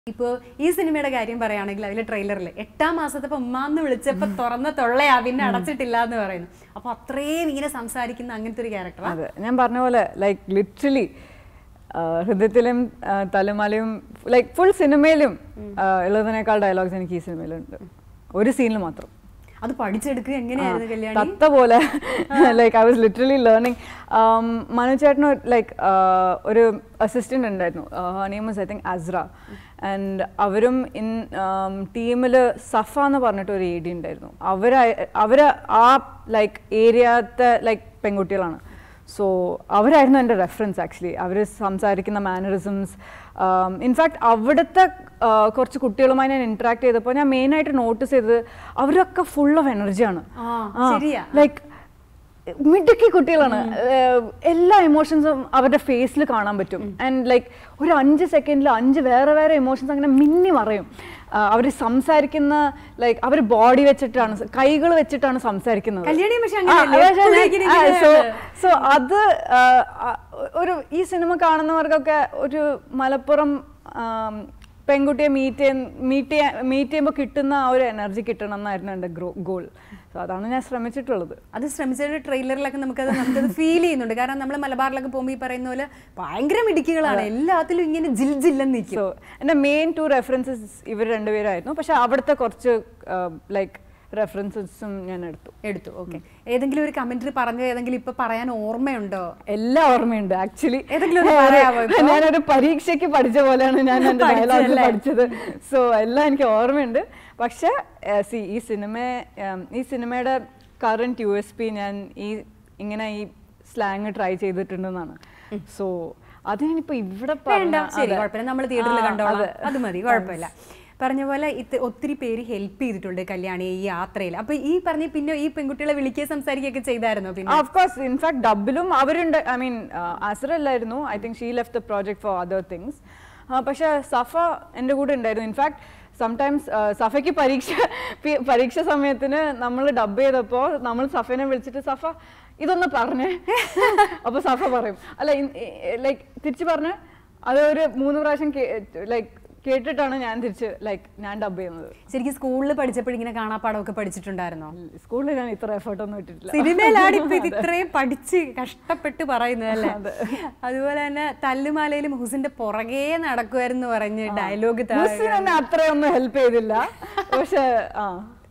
ഇപ്പോ ഈ സിനിമയുടെ കാര്യം പറയുകയാണെങ്കിൽ അതിലെ ട്രെയിലറിൽ എട്ടാം മാസത്തെ ഇപ്പൊ ഉമ്മാന്ന് വിളിച്ചപ്പോ തുറന്ന തൊള്ളയാ പിന്നെ അടച്ചിട്ടില്ല എന്ന് പറയുന്നു അപ്പൊ അത്രയും ഇങ്ങനെ സംസാരിക്കുന്ന അങ്ങനത്തെ ഒരു ക്യാരക്ടറാ അതെ ഞാൻ പറഞ്ഞ പോലെ ലൈക്ക് ലിറ്ററലി ഹൃദയത്തിലും ആ, തലമലയും ലൈക്ക് ഫുൾ സിനിമയിലും ആ, ഉള്ളതിനേക്കാൾ ഡയലോഗ്സ് എനിക്ക് ഈ സിനിമയിലുണ്ട് ഒരു സീനിൽ മാത്രം അത് പഠിച്ചെടുക്കുക എങ്ങനെയായിരുന്നു കല്യാണി തത്ത പോലെ like I was literally learning Manu ചേട്ടന് ലൈക്ക് ഒരു അസിസ്റ്റന്റ് ഉണ്ടായിരുന്നു name was I think Asra and അവരും ഇൻ ടീമിൽ സഫ എന്ന് പറഞ്ഞിട്ട് ഒരു ഏരിയ ഉണ്ടായിരുന്നു അവർ അവർ ആ ലൈക്ക് ഏരിയത്തെ ലൈക്ക് പെൺകുട്ടികളാണ് സോ അവരായിരുന്നു എൻ്റെ റെഫറൻസ് ആക്ച്വലി അവർ സംസാരിക്കുന്ന മാനറിസംസ് ഇൻഫാക്ട് അവിടുത്തെ ആ, കുറച്ച് കുട്ടികളുമായി ഞാൻ ഇൻട്രാക്ട് ചെയ്തപ്പോൾ ഞാൻ മെയിനായിട്ട് നോട്ടീസ് ചെയ്തത് അവരൊക്കെ ഫുൾ ഓഫ് എനർജിയാണ് ആ, ശരിയാ. ലൈക്ക് മിടുക്കി കുട്ടികളാണ് ഏഹ് എല്ലാ ഇമോഷൻസും അവരുടെ ഫേസിൽ കാണാൻ പറ്റും ആൻഡ് ലൈക്ക് ഒരു അഞ്ച് സെക്കൻഡിൽ അഞ്ച് വേറെ വേറെ ഇമോഷൻസ് അങ്ങനെ മിന്നി മറയും അവർ സംസാരിക്കുന്ന ലൈക്ക് അവർ ബോഡി വെച്ചിട്ടാണ് കൈകൾ വെച്ചിട്ടാണ് സംസാരിക്കുന്നത് കല്യാണി പക്ഷെ അങ്ങനെയല്ലേ? എപ്പോഴും ഇങ്ങനെ സോ ഇങ്ങനെയാണ്. സോ അത് ആ, ആ, ഒരു ഈ സിനിമ കാണുന്നവർക്കൊക്കെ ഒരു മലപ്പുറം ആം, പെൺകുട്ടിയെ മീറ്റ് മീറ്റ് ചെയ്യാൻ മീറ്റ് ചെയ്യുമ്പോൾ കിട്ടുന്ന ആ ഒരു എനർജി കിട്ടണം എന്നായിരുന്നു എൻ്റെ ഗോൾ സോ അതാണ് ഞാൻ ശ്രമിച്ചിട്ടുള്ളത് അത് ശ്രമിച്ചൊരു ട്രെയിലറിലൊക്കെ നമുക്കത് നമുക്കത് ഫീൽ ചെയ്യുന്നുണ്ട് കാരണം നമ്മൾ മലബാറിലൊക്കെ പോകുമ്പോൾ ഈ പറയുന്ന പോലെ ഭയങ്കര മിടുക്കികളാണ് എല്ലാത്തിലും ഇങ്ങനെ ജിൽ ജില്ലെന്ന് നിൽക്കും സോ എൻ്റെ മെയിൻ ടു റെഫറൻസസ് ഇവർ രണ്ടുപേരായിരുന്നു പക്ഷെ അവിടുത്തെ കുറച്ച് ലൈക്ക് റെഫറൻസസും ഞാൻ എടുത്തു എടുത്തു ഓക്കെ ഏതെങ്കിലും ഒരു കമന്ററി പറഞ്ഞത് ഏതെങ്കിലും ഇപ്പൊ പറയാൻ ഓർമ്മയുണ്ടോ എല്ലാം ഓർമ്മയുണ്ട് ആക്ച്വലി ഏതെങ്കിലും ഒന്ന് പറയാമോ ഇപ്പൊ? ഞാനൊരു പരീക്ഷയ്ക്ക് പഠിച്ച പോലെയാണ് ഞാൻ എൻ്റെ ഡയലോഗ്സ് പഠിച്ചതല്ലേ? പഠിച്ചത് സോ എല്ലാം എനിക്ക് ഓർമ്മയുണ്ട് പക്ഷെ സി ഈ സിനിമ ഉം, ഈ സിനിമയുടെ കറണ്ട് യു എസ് പി ഞാൻ ഈ ഇങ്ങനെ ഈ സ്ലാങ് ട്രൈ ചെയ്തിട്ടുണ്ടെന്നാണ് സോ അത് ഞാനിപ്പോ ഇവിടെ വേണ്ട പറഞ്ഞ- ശരി അതെ. കുഴപ്പമില്ല നമ്മൾ തിയേറ്ററിൽ ആ, കണ്ടോളാം അതെ. അത് മതി കുഴപ്പമില്ല പറഞ്ഞ പോലെ ഇത് ഒത്തിരി പേര് ഹെൽപ്പ് ചെയ്തിട്ടുണ്ട് കല്യാണി ഈ യാത്രയിൽ അപ്പൊ ഈ പറഞ്ഞ പിന്നെ ഈ പെൺകുട്ടികളെ വിളിക്കുകയും സംസാരിക്കുകയൊക്കെ ചെയ്തായിരുന്നോ പിന്നെ ഓഫ് കോഴ്സ് ഇൻഫാക്ട് ഡബിലും അവരുണ്ട് ഐ മീൻ അസറല്ലായിരുന്നു I think she left the project for other things പക്ഷെ സഫ എൻ്റെ കൂടെ ഉണ്ടായിരുന്നു ഇൻഫാക്ട് സംടൈംസ് സഫയ്ക്ക് പരീക്ഷ പി- പരീക്ഷ സമയത്തിന് നമ്മൾ ഡബ് ചെയ്തപ്പോൾ നമ്മൾ സഫനെ വിളിച്ചിട്ട് സഫ ഇതൊന്ന് പറഞ്ഞേ അപ്പൊ സഫ പറയും അല്ല ലൈക്ക് തിരിച്ചു പറഞ്ഞ് അത് ഒരു മൂന്ന് പ്രാവശ്യം ലൈക്ക് കേട്ടിട്ടാണ് ഞാൻ തിരിച്ച് ലൈക്ക് ഞാൻ ഡബ് ചെയ്യുന്നത് ശരിക്കും സ്കൂളിൽ പഠിച്ചപ്പോൾ ഇങ്ങനെ കാണാപ്പാടമൊക്കെ പഠിച്ചിട്ടുണ്ടായിരുന്നോ സ്കൂളിൽ ഞാൻ ഇത്ര എഫേർട്ട് ഒന്നും ഇട്ടിട്ടില്ല സിനിമയിലാണ് ഇപ്പൊ ഇത് ഇത്രയും പഠിച്ച് കഷ്ടപ്പെട്ട് പറയുന്നത് അല്ലേ അതുപോലെ തന്നെ തല്ലുമാലയിലും ഹുസിന്റെ പുറകെ നടക്കുമായിരുന്നു പറഞ്ഞ് ഡയലോഗ് മുസ്ലിം എന്നെ അത്രയൊന്നും ഹെൽപ്പ് ചെയ്തില്ല പക്ഷെ ആ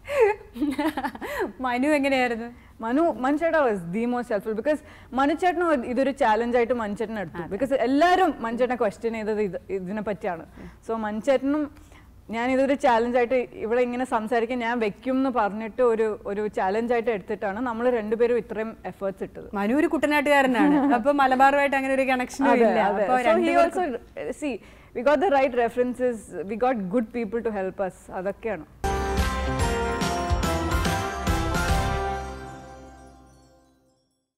മനു എങ്ങനെയായിരുന്നു മനു മനുചേട്ടാ was the most helpful because മനുചേട്ടനും ഇത് ഇതൊരു ചാലഞ്ച് ആയിട്ട് മനുചേട്ടൻ എടുത്തു ബിക്കോസ് എല്ലാവരും മനുചേട്ടനെ ക്വസ്റ്റ്യൻ ചെയ്തത് ഇത് ഇതിനെ പറ്റിയാണ് സോ മനുചേട്ടനും ഞാൻ ഇതൊരു ചാലഞ്ച് ആയിട്ട് ഇവിടെ ഇങ്ങനെ സംസാരിക്കാൻ ഞാൻ വെക്കും എന്ന് പറഞ്ഞിട്ട് ഒരു ഒരു ചാലഞ്ച് ആയിട്ട് എടുത്തിട്ടാണ് നമ്മൾ രണ്ടുപേരും ഇത്രയും എഫേർട്സ് ഇട്ടത് മനു ഒരു കുട്ടനാട്ടുകാരനാണ് അപ്പൊ മലബാറുമായിട്ട് അങ്ങനെ ഒരു കണക്ഷനും അതെ, ഇല്ല അതെ. അപ്പൊ So he രണ്ടുപേർക്കും also see we got the right references we got good people to help us അതൊക്കെയാണ്